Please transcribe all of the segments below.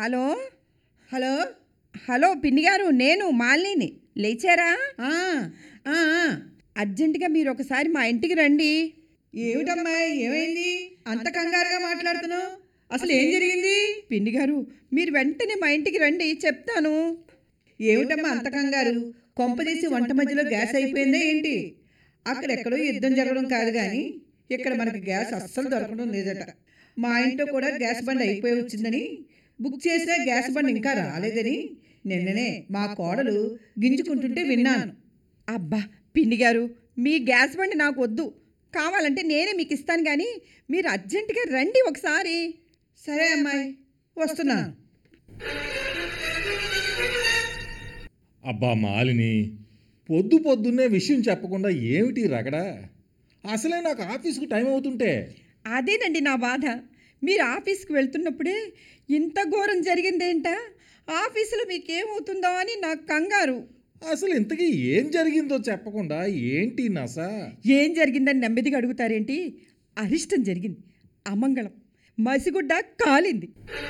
Hello hello hello పిన్ని గారు నేను మాలిని లేచారా ఆ, ఆ, ఆ. అర్జెంటుగా మీరు ఒకసారి మా ఇంటికి రండి ఏమిటమ్మా ఏమైంది అంత కంగారుగా మాట్లాడుతున్నావు అసలు ఏం జరిగింది పిన్ని గారు మీరు వెంటనే మా ఇంటికి రండి చెప్తాను ఏమిటమ్మా అంత కంగారు కొంపదీసి వంట మధ్యలో గ్యాస్ అయిపోయిందా ఏంటి అక్కడెక్కడో యుద్ధం జరగడం కాదు కానీ ఇక్కడ మనకి గ్యాస్ అస్సలు దొరకడం లేదట మా ఇంట్లో కూడా గ్యాస్ బండ్ అయిపోయి వచ్చిందని బుక్ చేసిన గ్యాస్ బండ్ ఇంకా రాలేదని నిన్ననే మా కోడలు గింజుకుంటుంటే విన్నాను అబ్బా పిన్ని గారు మీ గ్యాస్ బండి నాకు వద్దు కావాలంటే నేనే మీకు ఇస్తాను కానీ మీరు అర్జెంటుగా రండి ఒకసారి సరే అమ్మాయి వస్తున్నాను అబ్బా మాలిని పొద్దు పొద్దున్నే విషయం చెప్పకుండా ఏమిటి రగడా అసలే నాకు ఆఫీస్కు టైం అవుతుంటే అదేనండి నా బాధ మీరు ఆఫీస్కి వెళ్తున్నప్పుడే ఇంత ఘోరం జరిగిందేంట ఆఫీసులో మీకేమవుతుందో అని నాకు కంగారు అసలు ఇంతకీ ఏం జరిగిందో చెప్పకుండా ఏంటి నస ఏం జరిగిందని నెమ్మదిగా అడుగుతారేంటి అరిష్టం జరిగింది అమంగళం మసిగుడ్డ కాలింది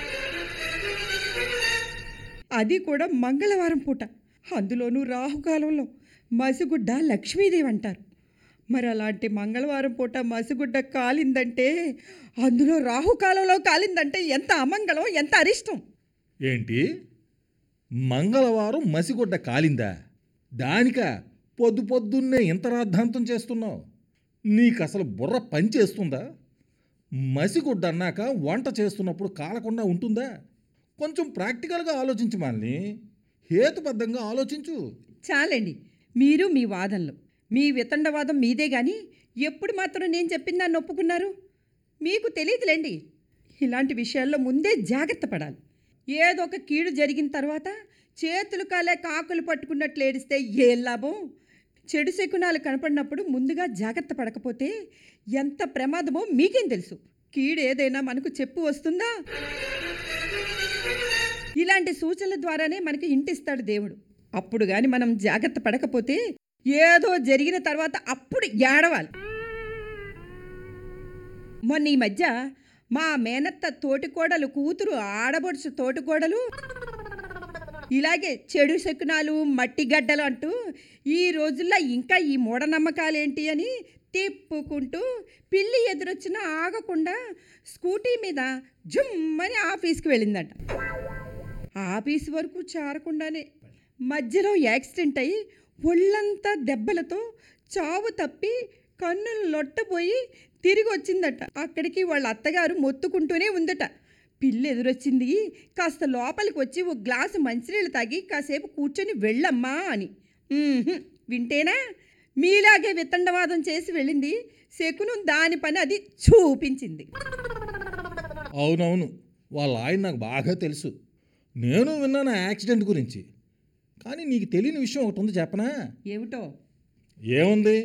అది కూడా మంగళవారం పూట అందులోనూ రాహుకాలంలో మసిగుడ్డ లక్ష్మీదేవి అంటారు మరి అలాంటి మంగళవారం పూట మసిగుడ్డ కాలిందంటే అందులో రాహుకాలంలో కాలిందంటే ఎంత అమంగళం ఎంత అరిష్టం ఏంటి మంగళవారం మసిగుడ్డ కాలిందా దానిక పొద్దు పొద్దున్నే ఇంత రాద్ధాంతం చేస్తున్నావు నీకు అసలు బుర్ర పని చేస్తుందా మసిగుడ్డ అన్నాక వంట చేస్తున్నప్పుడు కాలకుండా ఉంటుందా కొంచెం ప్రాక్టికల్గా ఆలోచించు మాలిని హేతుబద్ధంగా ఆలోచించు చాలండి మీరు మీ వాదనలు మీ వితండవాదం మీదే కానీ ఎప్పుడు మాత్రం నేను చెప్పిన దాన్ని ఒప్పుకున్నారు మీకు తెలియదులేండి ఇలాంటి విషయాల్లో ముందే జాగ్రత్త పడాలి ఏదో ఒక కీడు జరిగిన తర్వాత చేతులు కాలే కాకులు పట్టుకున్నట్లు ఏడిస్తే ఏం లాభం చెడు శకునాలు కనపడినప్పుడు ముందుగా జాగ్రత్త పడకపోతే ఎంత ప్రమాదమో మీకేం తెలుసు కీడు ఏదైనా మనకు చెప్పు వస్తుందా ఇలాంటి సూచనల ద్వారానే మనకి ఇంటిస్తాడు దేవుడు అప్పుడు కానీ మనం జాగ్రత్త పడకపోతే ఏదో జరిగిన తర్వాత అప్పుడు ఏడవాలి మొన్న ఈ మధ్య మా మేనత్త తోటికోడలు కూతురు ఆడబడుచు తోటికోడలు ఇలాగే చెడు శకునాలు మట్టి గడ్డలు అంటూ ఈ రోజుల్లో ఇంకా ఈ మూఢనమ్మకాలేంటి అని తిప్పుకుంటూ పిల్లి ఎదురొచ్చినా ఆగకుండా స్కూటీ మీద జుమ్మని ఆఫీస్కి వెళ్ళిందట ఆఫీస్ వరకు చేరకుండానే మధ్యలో యాక్సిడెంట్ అయ్యి ఒళ్ళంతా దెబ్బలతో చావు తప్పి కన్నులు లొట్టపోయి తిరిగి వచ్చిందట అక్కడికి వాళ్ళ అత్తగారు మొత్తుకుంటూనే ఉందట పిల్లి ఎదురొచ్చింది కాస్త లోపలికి వచ్చి ఒక గ్లాసు మంచినీళ్ళు తాగి కాసేపు కూర్చొని వెళ్ళమ్మా అని ఉహుం, వింటేనా మీలాగే వితండవాదం చేసి వెళ్ళింది శకునం దాని పని అది చూపించింది అవునవును వాళ్ళ ఆయన నాకు బాగా తెలుసు నేను విన్నాను ఆ యాక్సిడెంట్ గురించి కానీ నీకు తెలియని విషయం ఒకటి ఉంది చెప్పనా ఏమిటో ఏముంది